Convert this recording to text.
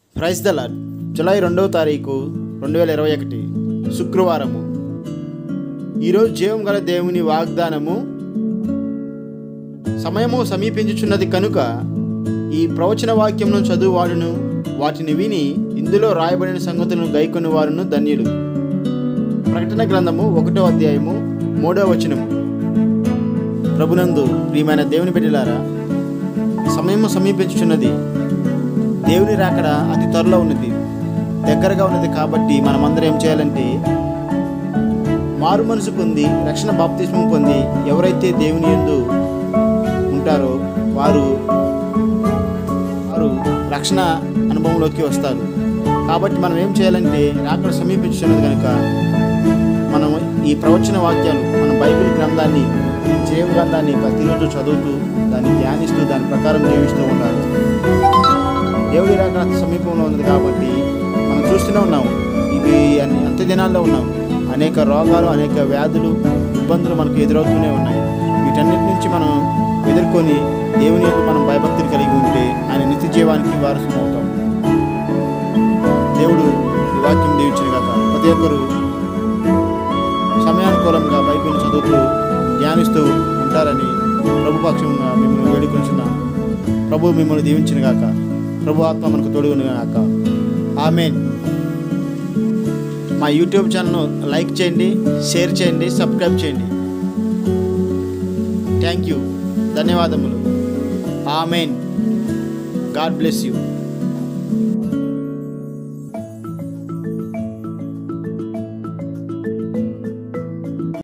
praise the lord July రెండవ తారీఖు రెండు వేల ఇరవై ఒకటి శుక్రవారము ఈరోజు జీవం గల దేవుని వాగ్దానము సమయము సమీపించుచున్నది కనుక ఈ ప్రవచన వాక్యమును చదువువాడును వాటిని విని ఇందులో రాయబడిన సంగతులను గైకొని వారును ధన్యులు ప్రకటన గ్రంథము ఒకటో అధ్యాయము మూడో వచనము ప్రభునందు ప్రియమైన దేవుని బిడ్డలారా సమయము సమీపించుచున్నది దేవుని రాకడ అతి త్వరలో ఉన్నది దగ్గరగా ఉన్నది కాబట్టి మనమందరం ఏం చేయాలంటే మారు మనసు పొంది రక్షణ బాప్తిస్మం పొంది ఎవరైతే దేవుని యందు ఉంటారో వారు వారు రక్షణ అనుభవంలోకి వస్తారు కాబట్టి మనం ఏం చేయాలంటే రాకడ సమీపించుతున్నది కనుక మనం ఈ ప్రవచన వాక్యాలు మన బైబిల్ గ్రంథాన్ని జీవ గ్రంథాన్ని ప్రతిరోజు చదువుతూ దాన్ని ధ్యానిస్తూ దాని ప్రకారం జీవిస్తూ ఉండాలి దేవుడి రాకడ సమీపంలో ఉంది కాబట్టి మనం చూస్తూనే ఉన్నాము ఇది అన్ని అంత్య దినాల్లో ఉన్నాం అనేక రోగాలు అనేక వ్యాధులు ఇబ్బందులు మనకు ఎదురవుతూనే ఉన్నాయి వీటన్నిటి నుంచి మనం ఎదుర్కొని దేవుని యొక్క మనం భయభక్తులు కలిగి ఉంటే ఆయన నిత్య జీవానికి వారసం అవుతాం దేవుడు ఈ వాక్యం దీవించిన కాక ప్రతి ఒక్కరు సమయానుకూలంగా బైబిల్ చదువుతూ ధ్యానిస్తూ ఉంటారని ప్రభుపక్షంగా మిమ్మల్ని వేడుకొంచున్నాం ప్రభు మిమ్మల్ని దీవించిన గాక ప్రభు ఆత్మ మనకు తోడుగును గాక ఆమెన్ మా యూట్యూబ్ ఛానల్ను లైక్ చేయండి షేర్ చేయండి సబ్స్క్రైబ్ చేయండి థ్యాంక్ యూ ధన్యవాదములు ఆమెన్ గాడ్ బ్లెస్ యూ